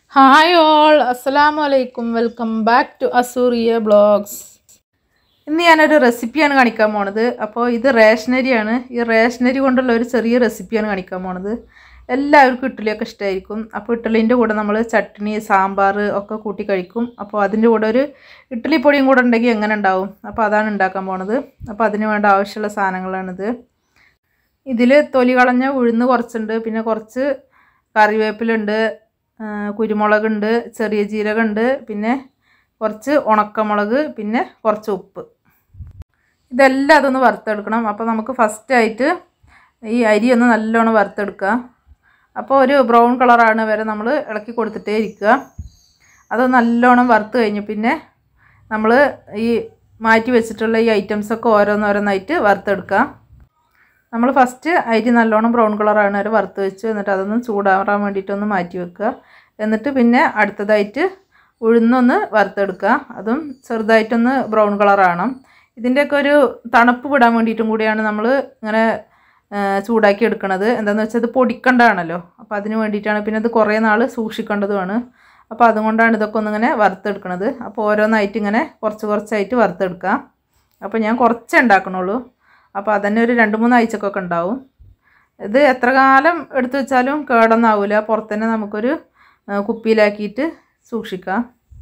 hi all അസ്സലാമു അലൈക്കും welcome back to Asuriya blogs ഇന്ന് ഞാനൊരു റെസിപ്പിയാണ് കാണിക്കാൻ പോണത് അപ്പോൾ ഇത് റേഷനരിയാണ് ഈ റേഷനരി കൊണ്ടുള്ള ഒരു ചെറിയ റെസിപ്പിയാണ് കാണിക്കാൻ പോണത് എല്ലാവർക്കും ഇഡ്ഡലിയൊക്കെ ഇഷ്ടമായിരിക്കും അപ്പോൾ ഇഡ്ഡലിൻ്റെ കൂടെ നമ്മൾ ചട്നി സാമ്പാർ ഒക്കെ കൂട്ടി കഴിക്കും അപ്പോൾ അതിൻ്റെ കൂടെ ഒരു ഇഡ്ഡലി പൊടിയും കൂടെ ഉണ്ടെങ്കിൽ എങ്ങനെ ഉണ്ടാവും അപ്പോൾ അതാണ് ഉണ്ടാക്കാൻ പോണത് അപ്പോൾ അതിന് വേണ്ട ആവശ്യമുള്ള സാധനങ്ങളാണിത് ഇതിൽ തൊലി കളഞ്ഞ ഉഴുന്ന് കുറച്ചുണ്ട് പിന്നെ കുറച്ച് കറിവേപ്പിലുണ്ട് ആ, കുരുമുളകുണ്ട് ചെറിയ ജീരകമുണ്ട് പിന്നെ കുറച്ച് ഉണക്കമുളക് പിന്നെ കുറച്ച് ഉപ്പ് ഇതെല്ലാം അതൊന്ന് വറുത്തെടുക്കണം അപ്പോൾ നമുക്ക് ഫസ്റ്റായിട്ട് ഈ അരി ഒന്ന് നല്ലോണം വറുത്തെടുക്കുക അപ്പോൾ ഒരു ബ്രൗൺ കളറാണ് വരെ നമ്മൾ ഇളക്കി കൊടുത്തിട്ടേ ഇരിക്കുക അത് നല്ലോണം വറുത്ത് കഴിഞ്ഞ് പിന്നെ നമ്മൾ ഈ മാറ്റി വെച്ചിട്ടുള്ള ഈ ഐറ്റംസൊക്കെ ഓരോന്നോരോന്നായിട്ട് വറുത്തെടുക്കുക നമ്മൾ ഫസ്റ്റ് അരി നല്ലോണം ബ്രൗൺ കളറാണ് വരെ വറുത്ത് വെച്ചു എന്നിട്ട് അതൊന്ന് ചൂടാറാൻ വേണ്ടിയിട്ടൊന്ന് മാറ്റി വെക്കുക എന്നിട്ട് പിന്നെ അടുത്തതായിട്ട് ഉഴുന്നൊന്ന് വറുത്തെടുക്കുക അതും ചെറുതായിട്ടൊന്ന് ബ്രൗൺ കളറാവണം ഇതിൻ്റെയൊക്കെ ഒരു തണുപ്പ് വിടാൻ വേണ്ടിയിട്ടും കൂടിയാണ് നമ്മൾ ഇങ്ങനെ ആ, ചൂടാക്കി എടുക്കണത് എന്താണെന്ന് വെച്ചാൽ ഇത് പൊടിക്കണ്ടാണല്ലോ അപ്പോൾ അതിന് വേണ്ടിയിട്ടാണ് പിന്നെ ഇത് കുറേ നാൾ സൂക്ഷിക്കേണ്ടതുമാണ് അപ്പോൾ അതുകൊണ്ടാണ് ഇതൊക്കെ ഒന്നിങ്ങനെ വറുത്തെടുക്കണത് അപ്പോൾ ഓരോന്നായിട്ട് ഇങ്ങനെ കുറച്ച് കുറച്ചായിട്ട് വറുത്തെടുക്കുക അപ്പോൾ ഞാൻ കുറച്ചേ ഉണ്ടാക്കണുള്ളൂ അപ്പോൾ അതന്നെ ഒരു രണ്ട് മൂന്ന് ആഴ്ചക്കൊക്കെ ഉണ്ടാവും ഇത് എത്ര കാലം എടുത്തു വെച്ചാലും കേടൊന്നാവില്ല പുറത്തുതന്നെ നമുക്കൊരു ആ, കുപ്പിയിലാക്കിയിട്ട് സൂക്ഷിക്കാം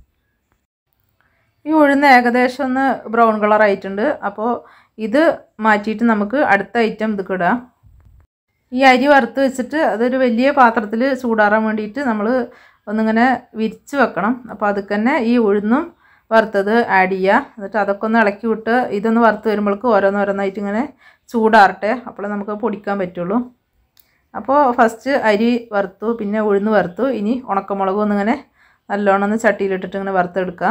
ഈ ഉഴുന്ന് ഏകദേശം ഒന്ന് ബ്രൗൺ കളർ ആയിട്ടുണ്ട് അപ്പോൾ ഇത് മാറ്റിയിട്ട് നമുക്ക് അടുത്ത ഐറ്റം ഇത് ഇടാം ഈ അരി വറുത്ത് വെച്ചിട്ട് അതൊരു വലിയ പാത്രത്തിൽ ചൂടാറാൻ വേണ്ടിയിട്ട് നമ്മൾ ഒന്നിങ്ങനെ വിരിച്ച് വെക്കണം അപ്പോൾ അതിൽ തന്നെ ഈ ഉഴുന്നും വറുത്തത് ആഡ് ചെയ്യുക എന്നിട്ട് അതൊക്കെ ഒന്ന് ഇളക്കി വിട്ട് ഇതൊന്ന് വറുത്ത് വരുമ്പോഴേക്ക് ഓരോന്നോരോന്നായിട്ട് ഇങ്ങനെ ചൂടാറട്ടെ അപ്പോൾ നമുക്ക് പൊടിക്കാൻ പറ്റുള്ളൂ അപ്പോൾ ഫസ്റ്റ് അരി വറുത്തു പിന്നെ ഉഴുന്ന് വറുത്തു ഇനി ഉണക്കമുളകും ഒന്നിങ്ങനെ നല്ലോണം ഒന്ന് ചട്ടിയിലിട്ടിട്ട് ഇങ്ങനെ വറുത്തെടുക്കുക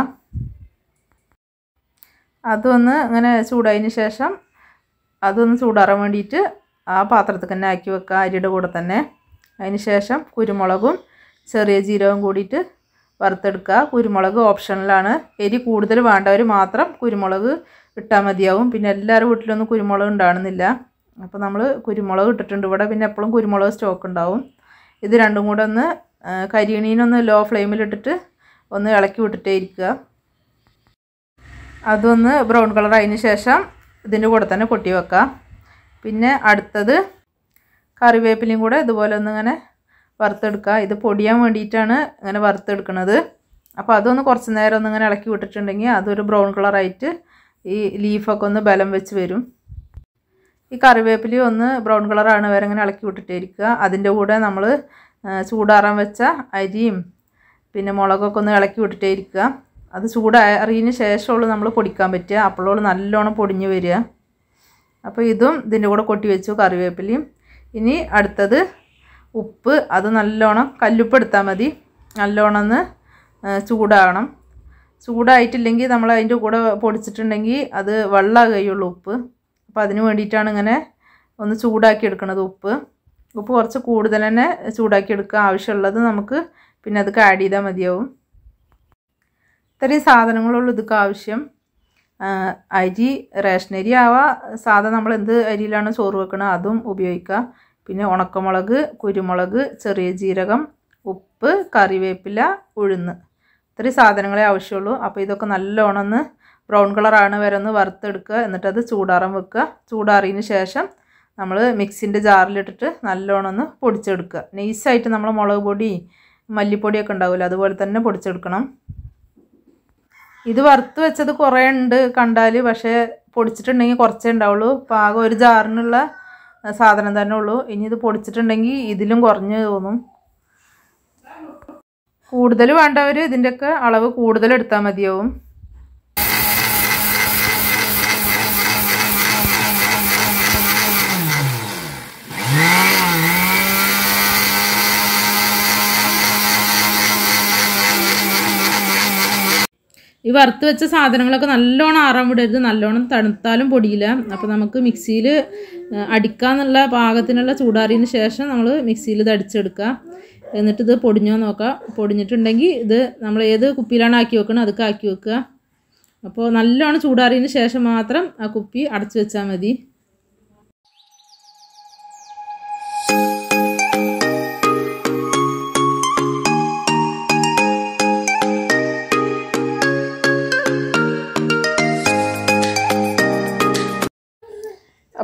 അതൊന്ന് ഇങ്ങനെ ചൂടായതിന് ശേഷം അതൊന്ന് ചൂടാറാൻ വേണ്ടിയിട്ട് ആ പാത്രത്തിൽ തന്നെ ആക്കി വെക്കുക അരിയുടെ കൂടെ തന്നെ അതിന് ശേഷം കുരുമുളകും ചെറിയ ജീരകവും കൂടിയിട്ട് വറുത്തെടുക്കുക കുരുമുളക് ഓപ്ഷണലാണ് എരി കൂടുതൽ വേണ്ടവർ മാത്രം കുരുമുളക് ഇട്ടാൽ മതിയാവും പിന്നെ എല്ലാവരുടെ വീട്ടിലൊന്നും കുരുമുളക് ഉണ്ടാകുന്നില്ല അപ്പോൾ നമ്മൾ കുരുമുളക് ഇട്ടിട്ടുണ്ട് ഇവിടെ പിന്നെ എപ്പോഴും കുരുമുളക് സ്റ്റോക്ക് ഉണ്ടാവും ഇത് രണ്ടും കൂടെ ഒന്ന് ആ, കരിയണീനൊന്ന് ലോ ഫ്ലെയിമിലിട്ടിട്ട് ഒന്ന് ഇളക്കി വിട്ടിട്ടേ ഇരിക്കുക അതൊന്ന് ബ്രൗൺ കളർ ആയതിന് ശേഷം ഇതിൻ്റെ കൂടെ തന്നെ കൊട്ടി വെക്കാം പിന്നെ അടുത്തത് കറിവേപ്പിലയും കൂടെ ഇതുപോലെ ഒന്ന് ഇങ്ങനെ വറുത്തെടുക്കുക ഇത് പൊടിയാൻ വേണ്ടിയിട്ടാണ് ഇങ്ങനെ വറുത്തെടുക്കുന്നത് അപ്പോൾ അതൊന്ന് കുറച്ച് നേരം ഒന്ന് ഇങ്ങനെ ഇളക്കി വിട്ടിട്ടുണ്ടെങ്കിൽ അതൊരു ബ്രൗൺ കളറായിട്ട് ഈ ലീഫൊക്കെ ഒന്ന് ബലം വെച്ച് വരും ഈ കറിവേപ്പിലയും ഒന്ന് ബ്രൗൺ കളറാണ് വരെ ഇങ്ങനെ ഇളക്കി വിട്ടിട്ടേ ഇരിക്കുക അതിൻ്റെ കൂടെ നമ്മൾ ചൂടാറാൻ വെച്ച അരിയും പിന്നെ മുളകൊക്കെ ഒന്ന് ഇളക്കി വിട്ടിട്ടേ ഇരിക്കുക അത് ചൂടാറിയതിന് ശേഷമുള്ളൂ നമ്മൾ പൊടിക്കാൻ പറ്റുക അപ്പോഴുള്ളൂ നല്ലോണം പൊടിഞ്ഞ് വരിക അപ്പോൾ ഇതും ഇതിൻ്റെ കൂടെ കൊട്ടി വെച്ചു കറിവേപ്പിലയും ഇനി അടുത്തത് ഉപ്പ് അത് നല്ലോണം കല്ലുപ്പ് എടുത്താൽ മതി നല്ലോണം ഒന്ന് ആ, ചൂടാകണം ചൂടായിട്ടില്ലെങ്കിൽ നമ്മൾ അതിൻ്റെ കൂടെ പൊടിച്ചിട്ടുണ്ടെങ്കിൽ അത് വെള്ളം കഴിയുള്ളൂ ഉപ്പ് അപ്പോൾ അതിന് വേണ്ടിയിട്ടാണ് ഇങ്ങനെ ഒന്ന് ചൂടാക്കി എടുക്കുന്നത് ഉപ്പ് ഉപ്പ് കുറച്ച് കൂടുതൽ തന്നെ ചൂടാക്കി എടുക്കുക ആവശ്യമുള്ളത് നമുക്ക് പിന്നെ അതൊക്കെ ആഡ് ചെയ്താൽ മതിയാവും ഇത്രയും സാധനങ്ങളുള്ളൂ ഇതൊക്കെ ആവശ്യം ആ, അരി റേഷനരി ആവാം സാധാ നമ്മൾ എന്ത് അരിയിലാണ് ചോറ് വെക്കണത് അതും ഉപയോഗിക്കുക പിന്നെ ഉണക്കമുളക് കുരുമുളക് ചെറിയ ജീരകം ഉപ്പ് കറിവേപ്പില ഉഴുന്ന് ഇത്രയും സാധനങ്ങളെ ആവശ്യമുള്ളൂ അപ്പോൾ ഇതൊക്കെ നല്ലോണം ഒന്ന് ബ്രൗൺ കളറാണ് വരെ ഒന്ന് വറുത്തെടുക്കുക എന്നിട്ടത് ചൂടാറാൻ വെക്കുക ചൂടാറിയതിന് ശേഷം നമ്മൾ മിക്സിൻ്റെ ജാറിലിട്ടിട്ട് നല്ലോണം ഒന്ന് പൊടിച്ചെടുക്കുക നൈസായിട്ട് നമ്മൾ മുളക് പൊടി മല്ലിപ്പൊടിയൊക്കെ ഉണ്ടാവില്ല അതുപോലെ തന്നെ പൊടിച്ചെടുക്കണം ഇത് വറുത്ത് വെച്ചത് കുറേ ഉണ്ട് കണ്ടാൽ പക്ഷേ പൊടിച്ചിട്ടുണ്ടെങ്കിൽ കുറച്ചേ ഉണ്ടാവുള്ളൂ പാകം ഒരു ജാറിനുള്ള സാധനം തന്നെ ഉള്ളൂ ഇനി ഇത് പൊടിച്ചിട്ടുണ്ടെങ്കിൽ ഇതിലും കുറഞ്ഞ് തോന്നും കൂടുതൽ വേണ്ടവർ ഇതിൻ്റെയൊക്കെ അളവ് കൂടുതൽ എടുത്താൽ മതിയാവും ഈ വറുത്ത് വെച്ച സാധനങ്ങളൊക്കെ നല്ലോണം ആറാൻ വിടരുത് നല്ലോണം തണുത്താലും പൊടിയില്ല അപ്പോൾ നമുക്ക് മിക്സിയിൽ അടിക്കാന്നുള്ള പാകത്തിനുള്ള ചൂടാറിയതിന് ശേഷം നമ്മൾ മിക്സിയിൽ ഇത് അടിച്ചെടുക്കുക എന്നിട്ട് ഇത് പൊടിഞ്ഞോ നോക്കുക പൊടിഞ്ഞിട്ടുണ്ടെങ്കിൽ ഇത് നമ്മൾ ഏത് കുപ്പിയിലാണ് ആക്കി വെക്കുന്നത് അതൊക്കെ ആക്കി വെക്കുക അപ്പോൾ നല്ലോണം ചൂടാറിയതിന് ശേഷം മാത്രം ആ കുപ്പി അടച്ചു വെച്ചാൽ മതി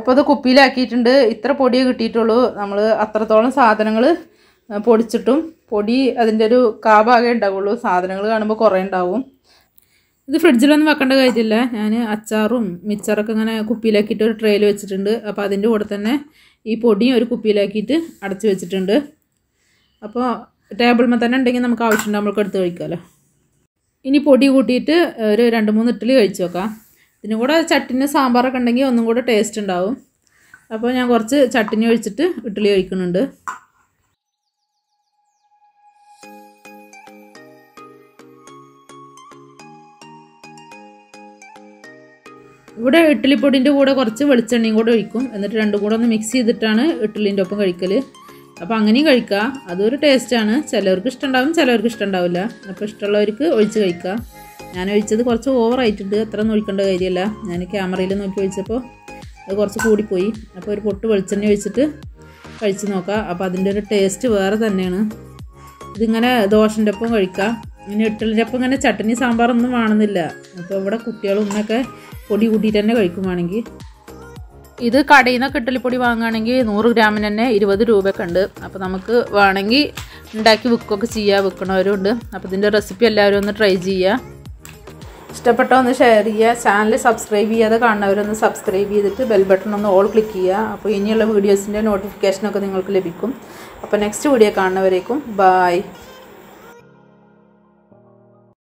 അപ്പോൾ അത് കുപ്പിയിലാക്കിയിട്ടുണ്ട് ഇത്ര പൊടിയേ കിട്ടിയിട്ടുള്ളൂ നമ്മൾ അത്രത്തോളം സാധനങ്ങൾ പൊടിച്ചിട്ടും പൊടി അതിൻ്റെ ഒരു കാഭാഗേ ഉണ്ടാവുള്ളൂ സാധനങ്ങൾ കാണുമ്പോൾ കുറേ ഉണ്ടാവും ഇത് ഫ്രിഡ്ജിലൊന്നും വെക്കേണ്ട കാര്യമില്ല ഞാൻ അച്ചാറും മിച്ചറൊക്കെ ഇങ്ങനെ കുപ്പിയിലാക്കിയിട്ട് ഒരു ട്രെയിൽ വെച്ചിട്ടുണ്ട് അപ്പോൾ അതിൻ്റെ കൂടെ തന്നെ ഈ പൊടിയും ഒരു കുപ്പിയിലാക്കിയിട്ട് അടച്ച് വെച്ചിട്ടുണ്ട് അപ്പോൾ ടേബിൾമേ തന്നെ ഉണ്ടെങ്കിൽ നമുക്ക് ആവശ്യമുണ്ട് നമ്മൾക്ക് എടുത്ത് കഴിക്കാമല്ലോ ഇനി പൊടി കൂട്ടിയിട്ട് ഒരു രണ്ട് മൂന്ന് ഇഡ്ഡലി കഴിച്ച് നോക്കാം ഇതിനും കൂടെ ചട്ടിന് സാമ്പാറൊക്കെ ഉണ്ടെങ്കിൽ ഒന്നും കൂടെ ടേസ്റ്റ് ഉണ്ടാവും അപ്പോൾ ഞാൻ കുറച്ച് ചട്ടിനി ഒഴിച്ചിട്ട് ഇഡ്ഡലി കഴിക്കുന്നുണ്ട് ഇവിടെ ഇഡ്ഡലിപ്പൊടിൻ്റെ കൂടെ കുറച്ച് വെളിച്ചെണ്ണയും കൂടെ ഒഴിക്കും എന്നിട്ട് രണ്ടും കൂടെ ഒന്ന് മിക്സ് ചെയ്തിട്ടാണ് ഇഡ്ഡലിൻ്റെ ഒപ്പം കഴിക്കൽ അപ്പോൾ അങ്ങനെയും കഴിക്കാം അതൊരു ടേസ്റ്റാണ് ചിലവർക്ക് ഇഷ്ടമുണ്ടാവും ചിലവർക്ക് ഇഷ്ടമുണ്ടാവില്ല അപ്പോൾ ഇഷ്ടമുള്ളവർക്ക് ഒഴിച്ച് കഴിക്കാം ഞാൻ ഒഴിച്ചത് കുറച്ച് ഓവർ ആയിട്ടുണ്ട് അത്ര ഒന്നും ഒഴിക്കേണ്ട കാര്യമല്ല ഞാൻ ക്യാമറയിൽ നോക്കി ഒഴിച്ചപ്പോൾ അത് കുറച്ച് കൂടിപ്പോയി അപ്പോൾ ഒരു പൊട്ട് വെളിച്ചെണ്ണ ഒഴിച്ചിട്ട് കഴിച്ച് നോക്കാം അപ്പോൾ അതിൻ്റെ ഒരു ടേസ്റ്റ് വേറെ തന്നെയാണ് ഇതിങ്ങനെ ദോശൻ്റെ ഒപ്പം കഴിക്കാം ഇങ്ങനെ ഇട്ടലിൻ്റെ ഒപ്പം ഇങ്ങനെ ചട്ടനി സാമ്പാറൊന്നും വേണമെന്നില്ല അപ്പോൾ ഇവിടെ കുട്ടികളും ഉമ്മയൊക്കെ പൊടി കൂട്ടിയിട്ട് തന്നെ കഴിക്കുവാണെങ്കിൽ ഇത് കടയിൽ നിന്നൊക്കെ ഇഡ്ഡലിപ്പൊടി വാങ്ങുകയാണെങ്കിൽ നൂറ് ഗ്രാമിന് തന്നെ ഇരുപത് രൂപയൊക്കെ ഉണ്ട് അപ്പോൾ നമുക്ക് വേണമെങ്കിൽ ഉണ്ടാക്കി വിൽക്കുകയൊക്കെ ചെയ്യുക വിൽക്കണവരും ഉണ്ട് അപ്പോൾ ഇതിൻ്റെ റെസിപ്പി എല്ലാവരും ഒന്ന് ട്രൈ ചെയ്യുക ഇഷ്ടപ്പെട്ടോ ഒന്ന് ഷെയർ ചെയ്യുക ചാനൽ സബ്സ്ക്രൈബ് ചെയ്യാതെ കാണുന്നവരൊന്ന് സബ്സ്ക്രൈബ് ചെയ്തിട്ട് ബെൽ ബട്ടൺ ഒന്ന് ഓൾ ക്ലിക്ക് ചെയ്യുക അപ്പോൾ ഇനിയുള്ള വീഡിയോസിൻ്റെ നോട്ടിഫിക്കേഷനൊക്കെ നിങ്ങൾക്ക് ലഭിക്കും അപ്പോൾ നെക്സ്റ്റ് വീഡിയോ കാണുന്നവരേക്കും ബായ്